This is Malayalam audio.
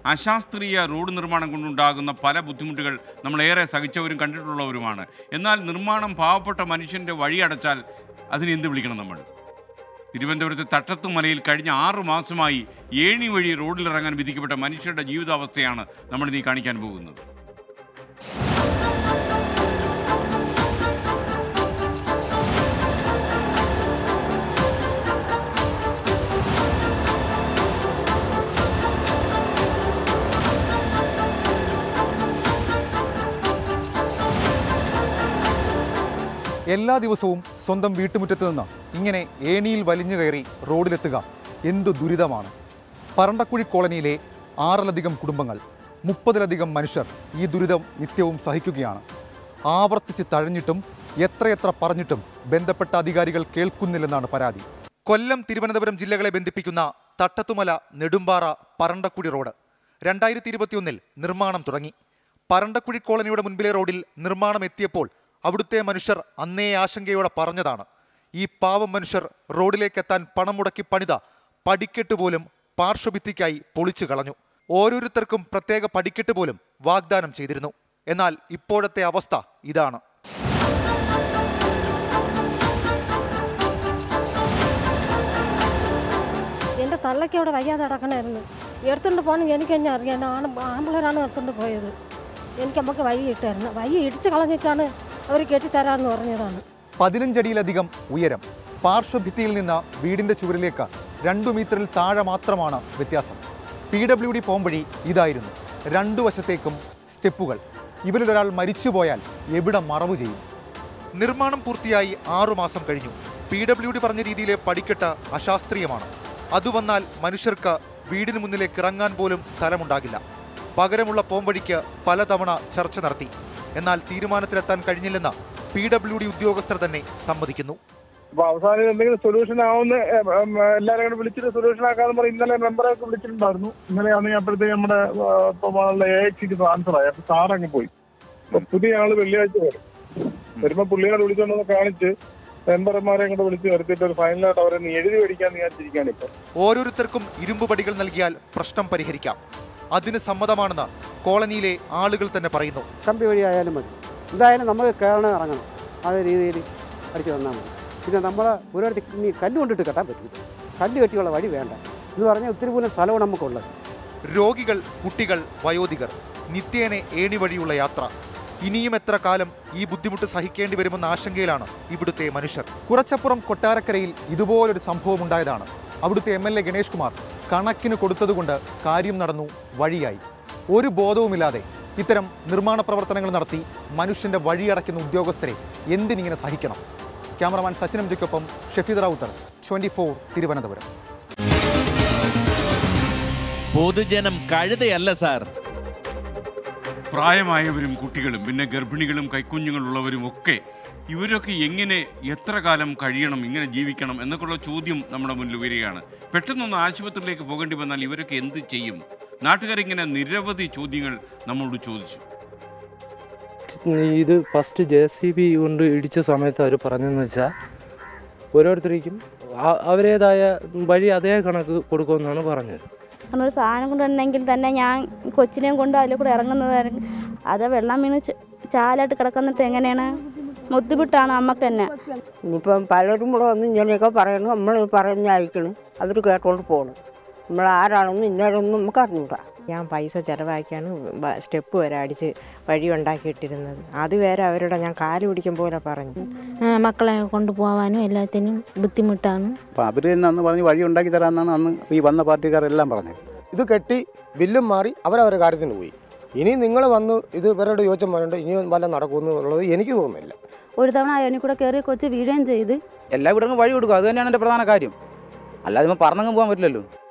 അശാസ്ത്രീയ റോഡ് നിർമ്മാണം കൊണ്ടുണ്ടാകുന്ന പല ബുദ്ധിമുട്ടുകൾ നമ്മളേറെ സഹിച്ചവരും കണ്ടിട്ടുള്ളവരുമാണ് എന്നാൽ നിർമ്മാണം പാവപ്പെട്ട മനുഷ്യൻ്റെ വഴി അടച്ചാൽ അതിന് എന്ത് വിളിക്കണം നമ്മൾ തിരുവനന്തപുരത്തെ തട്ടത്തുമലയിൽ കഴിഞ്ഞ ആറു മാസമായി ഏണി വഴി റോഡിലിറങ്ങാൻ വിധിക്കപ്പെട്ട മനുഷ്യരുടെ ജീവിതാവസ്ഥയാണ് നമ്മളിനി കാണിക്കാൻ പോകുന്നത് എല്ലാ ദിവസവും സ്വന്തം വീട്ടുമുറ്റത്ത് നിന്ന് ഇങ്ങനെ ഏണിയിൽ വലിഞ്ഞു കയറി റോഡിലെത്തുക എന്തു ദുരിതമാണ് പറണ്ടക്കുഴി കോളനിയിലെ ആറിലധികം കുടുംബങ്ങൾ മുപ്പതിലധികം മനുഷ്യർ ഈ ദുരിതം നിത്യവും സഹിക്കുകയാണ് ആവർത്തിച്ച് തഴഞ്ഞിട്ടും എത്രയെത്ര പറഞ്ഞിട്ടും ബന്ധപ്പെട്ട അധികാരികൾ കേൾക്കുന്നില്ലെന്നാണ് പരാതി കൊല്ലം തിരുവനന്തപുരം ജില്ലകളെ ബന്ധിപ്പിക്കുന്ന തട്ടത്തുമല നെടുമ്പാറ പറണ്ടക്കുഴി റോഡ് രണ്ടായിരത്തി ഇരുപത്തിയൊന്നിൽ നിർമ്മാണം തുടങ്ങി പറണ്ടക്കുഴി കോളനിയുടെ മുൻപിലെ റോഡിൽ നിർമ്മാണം എത്തിയപ്പോൾ അവിടുത്തെ മനുഷ്യർ അന്നേ ആശങ്കയോടെ പറഞ്ഞതാണ് ഈ പാവം മനുഷ്യർ റോഡിലേക്ക് എത്താൻ പണം മുടക്കി പണിത പടിക്കെട്ട് പോലും പാർശ്വഭിത്തിക്കായി പൊളിച്ചു കളഞ്ഞു ഓരോരുത്തർക്കും പ്രത്യേക പടിക്കെട്ട് പോലും വാഗ്ദാനം ചെയ്തിരുന്നു എന്നാൽ ഇപ്പോഴത്തെ അവസ്ഥ ഇതാണ് എൻ്റെ തള്ളയ്ക്ക് അവിടെ വയ്യാതെ കിടക്കണമായിരുന്നു എടുത്തുകൊണ്ട് പോകണം എനിക്ക് തന്നെ അറിയാം ആണ് ആമ്പിളരാണ് എടുത്തുകൊണ്ട് പോയത് എനിക്ക് നമുക്ക് വഴി ഇട്ടായിരുന്നു വഴി ഇടിച്ച് കളഞ്ഞിട്ടാണ് അവർ കെട്ടിത്തരാമെന്ന് പറഞ്ഞതാണ് പതിനഞ്ചടിയിലധികം ഉയരം പാർശ്വഭിത്തിയിൽ നിന്ന് വീടിന്റെ ചുവരിലേക്ക് രണ്ടു മീറ്ററിൽ താഴെ മാത്രമാണ് വ്യത്യാസം പി ഡബ്ല്യു ഡി പോംവഴി ഇതായിരുന്നു രണ്ടു വശത്തേക്കും സ്റ്റെപ്പുകൾ ഇവരിലൊരാൾ മരിച്ചുപോയാൽ എവിടെ മറവ് ചെയ്യും നിർമ്മാണം പൂർത്തിയായി ആറുമാസം കഴിഞ്ഞു പി ഡബ്ല്യു ഡി പറഞ്ഞ രീതിയിലെ പടിക്കെട്ട് അശാസ്ത്രീയമാണ് അത് വന്നാൽ മനുഷ്യർക്ക് വീടിന് മുന്നിലേക്ക് ഇറങ്ങാൻ പോലും സ്ഥലമുണ്ടാകില്ല പകരമുള്ള പോംവഴിക്ക് പലതവണ ചർച്ച നടത്തി എന്നാൽ തീരുമാനത്തിലെത്താൻ കഴിഞ്ഞില്ലെന്ന് പി ഡബ്ല്യു ഡി ഉദ്യോഗസ്ഥർ തന്നെ സമ്മതിക്കുന്നു അപ്പൊ അവസാനം ഇത് എന്തെങ്കിലും സൊല്യൂഷൻ ആവുന്ന എല്ലാവരും കൂടെ വിളിച്ചിട്ട് സൊല്യൂഷൻ ആക്കാന്ന് പറഞ്ഞ് ഇന്നലെ മെമ്പറൊക്കെ വിളിച്ചിട്ടുണ്ടായിരുന്നു ഇന്നലെ ആണെങ്കിൽ അപ്പോഴത്തേക്ക് നമ്മുടെ ആ, ഇപ്പം എ എക്സിക്ക് ട്രാൻസ്ഫർ ആയി അപ്പൊ സാർ അങ്ങ് പോയി അപ്പൊ പുതിയ ആള് വെള്ളിയാഴ്ച വരും വരുമ്പോ പുള്ളികളെ വിളിച്ചോണ്ടൊന്ന് കാണിച്ച് മെമ്പർമാരെ കൂടെ വിളിച്ച് വരുത്തിയിട്ട് ഒരു ഫൈനലായിട്ട് അവരെ ഒന്ന് എഴുതി മേടിക്കാന്ന് വിചാരിച്ചിരിക്കുകയാണ് ഇപ്പൊ ഓരോരുത്തർക്കും ഇരുമ്പ് പടികൾ നൽകിയാൽ പ്രശ്നം പരിഹരിക്കാം അതിന് സമ്മതമാണെന്ന് കോളനിയിലെ ആളുകൾ തന്നെ പറയുന്നു കമ്പി വഴി ആയാലും മതി എന്തായാലും നമ്മൾ കയറണം ഇറങ്ങണം ആ രീതിയിൽ അടിച്ചു തന്നാൽ മതി പിന്നെ നമ്മൾ ഓരോരുത്തർ ഇനി കല്ല് കൊണ്ടിട്ട് കെട്ടാൻ പറ്റില്ല കല്ല് കെട്ടിയുള്ള വഴി വേണ്ട എന്ന് പറഞ്ഞാൽ ഒത്തിരി പോലും സ്ഥലവും നമുക്കുള്ളത് രോഗികൾ കുട്ടികൾ വയോധികർ നിത്യേന ഏണി വഴിയുള്ള യാത്ര ഇനിയും എത്ര കാലം ഈ ബുദ്ധിമുട്ട് സഹിക്കേണ്ടി വരുമെന്ന ആശങ്കയിലാണ് ഇവിടുത്തെ മനുഷ്യർ കുറച്ചപ്പുറം കൊട്ടാരക്കരയിൽ ഇതുപോലൊരു സംഭവം ഉണ്ടായതാണ് അവിടുത്തെ M L A Ganesh Kumar കണക്കിന് കൊടുത്തതുകൊണ്ട് കാര്യം നടന്നു വഴിയായി ഒരു ബോധവുമില്ലാതെ ഇത്തരം നിർമ്മാണ പ്രവർത്തനങ്ങൾ നടത്തി മനുഷ്യന്റെ വഴിയടയ്ക്കുന്ന ഉദ്യോഗസ്ഥരെ എന്തിനിങ്ങനെ സഹിക്കണം ക്യാമറമാൻ സച്ചിൻ എംജിക്കൊപ്പം ഷഫീദ് റൌത്തർ ട്വന്റി ഫോർ തിരുവനന്തപുരം പൊതുജനം കഴുതയല്ല സാർ പ്രായമായവരും കുട്ടികളും പിന്നെ ഗർഭിണികളും കൈക്കുഞ്ഞുങ്ങളുള്ളവരും ഒക്കെ ഇവരൊക്കെ എങ്ങനെ എത്ര കാലം കഴിയണം ഇങ്ങനെ ജീവിക്കണം എന്നൊക്കെയുള്ള ചോദ്യം നമ്മുടെ മുന്നിൽ വരികയാണ് പെട്ടെന്നൊന്ന് ആശുപത്രിയിലേക്ക് പോകേണ്ടി വന്നാൽ ഇവരൊക്കെ എന്ത് ചെയ്യും നാട്ടുകാരിങ്ങനെ നിരവധി ചോദ്യങ്ങൾ നമ്മളോട് ചോദിച്ചു ഇത് ഫസ്റ്റ് ജെ സി ബി കൊണ്ട് ഇടിച്ച സമയത്ത് അവർ പറഞ്ഞതെന്ന് വെച്ചാൽ ഓരോരുത്തർക്കും ആ- അവരേതായ വഴി അതേ കണക്ക് കൊടുക്കുമെന്നാണ് പറഞ്ഞത് കാരണം ഒരു സാധനം കൊണ്ടുണ്ടെങ്കിൽ തന്നെ ഞാൻ കൊച്ചിനെയും കൊണ്ട് അതിൽ കൂടെ ഇറങ്ങുന്നത് അത് വെള്ളം വീണ് ച- ചാലായിട്ട് കിടക്കുന്നത് എങ്ങനെയാണ് ബുദ്ധിമുട്ടാണ് നമുക്ക് തന്നെ ഇനിയിപ്പം പലരും കൂടെ വന്ന് ഇങ്ങനെയൊക്കെ പറയുന്നു നമ്മൾ പറഞ്ഞ് അയക്കണം അവർ കേട്ടോണ്ട് പോകണം നമ്മൾ ആരാണെന്നും ഇന്നേരൊന്നും നമുക്ക് അറിഞ്ഞൂടാ ഞാൻ പൈസ ചിലവാക്കിയാണ് ബ- സ്റ്റെപ്പ് വരെ അടിച്ച് വഴി ഉണ്ടാക്കിയിട്ടിരുന്നത് അത് വരെ അവരുടെ ഞാൻ കാല് പിടിക്കും പോലെ പറഞ്ഞു ആ, മക്കളെ കൊണ്ടുപോകാനും എല്ലാത്തിനും ബുദ്ധിമുട്ടാണ് അപ്പോൾ അവർ തന്നെ അന്ന് പറഞ്ഞ് വഴി ഉണ്ടാക്കി തരാമെന്നാണ് അന്ന് ഈ വന്ന പാർട്ടിക്കാരെല്ലാം പറഞ്ഞത് ഇത് കെട്ടി ബില്ലും മാറി അവരവരുടെ കാര്യത്തിന് പോയി ഇനി നിങ്ങൾ വന്ന് ഇത് ഇവരോട് ചോദിച്ചാൽ പറഞ്ഞിട്ട് ഇനി വല്ല നടക്കുമെന്ന് ഉള്ളത് എനിക്ക് തോന്നുന്നില്ല ഒരു തവണ അയണി കൂടെ കയറി കൊച്ച് വീഴുകയും ചെയ്ത് എല്ലാ വീടും വഴി കൊടുക്കും അത് തന്നെയാണ് എൻ്റെ പ്രധാന കാര്യം അല്ലാതെ ഇപ്പം പറഞ്ഞങ്ങ് പോകാൻ പറ്റില്ലല്ലോ